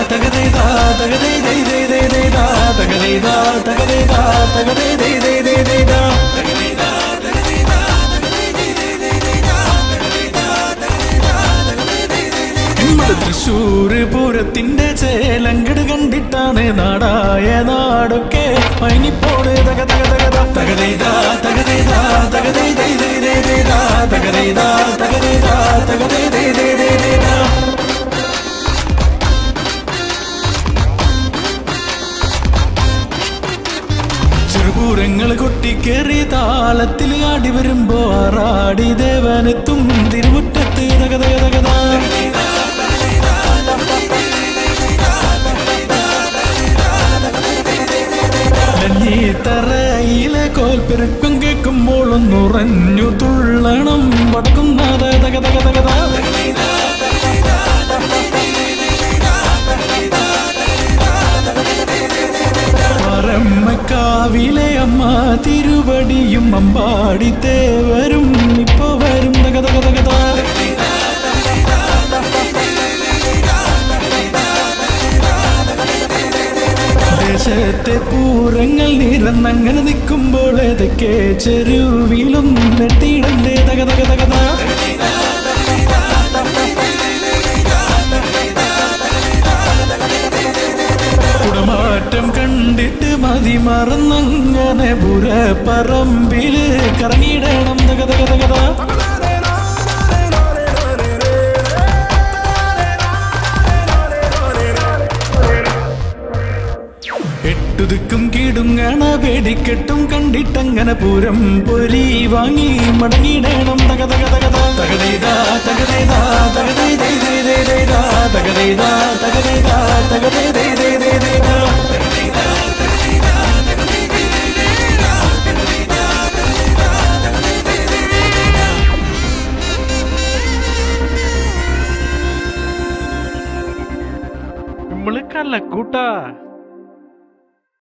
തകതേതാ തകതേ ദൈ ദൈ ദൈ ദൈതാ തകതേതാ തകതേതാ തകതേ ദൈ ദൈ ദൈ ദൈതാ തകതേതാ തകതേതാ നമ്മള് തൃശ്ശൂര് പൂരത്തിന്റെ ചേലങ്കട് കണ്ടിട്ടാണ് നാടായ നാടൊക്കെ മൈനിപ്പോണ് തക തക തകത തകതേതാ തകതേതാ തകതേ ദൈ ദൈ ദൈ ദൈതാ തകതേതാ തകതേതാ തകതേ ദൈ ദൈ ദൈ ദൈതാ ചെറുപൂരങ്ങൾ കൊട്ടിക്കേറി താളത്തിൽ ആടി വരുമ്പോ ആറാടി ദേവനെത്തും തിരുമുറ്റത്ത് തകതക തകതാ തറയിലെ കോൽപ്പെരുക്കം കേൾക്കുമ്പോൾ ഒന്നുറഞ്ഞു തുള്ളണം വടക്കുന്നാഥ തക തക തകതാ പറമ്മക്കാവിലെ അമ്മ തിരുവടിയും അമ്പാടി തേവരും ഇപ്പൊ വരും തക തക തകതാ ദേശത്തെ പൂരങ്ങൾ നിറന്നങ്ങനെ നിൽക്കുമ്പോൾ ഏതൊക്കെ ചെരുവിലും നെട്ടിടണ്ടേ തക തക തകതാ കുടമാറ്റം കണ്ടിട്ട് മതി മറന്നങ്ങനെ പുരപ്പറമ്പില് കറങ്ങിയിടണം തക തക തകതാ എട്ടുതുക്കും കീടുങ്ങണ വെടിക്കെട്ടും കണ്ടിട്ടങ്ങനെ പൂരം പൊരി വാങ്ങി മടങ്ങിയിടണം തക തക തകത തകതേതാ തകതേതാ തകതേ ദൈ ദൈ ദൈ ദൈതാ തകതേതാ തകതേതാ തകതേ ദൈ ദൈ ദൈ ദൈതാ നമ്മള് കല്ലക്കൂട്ടാ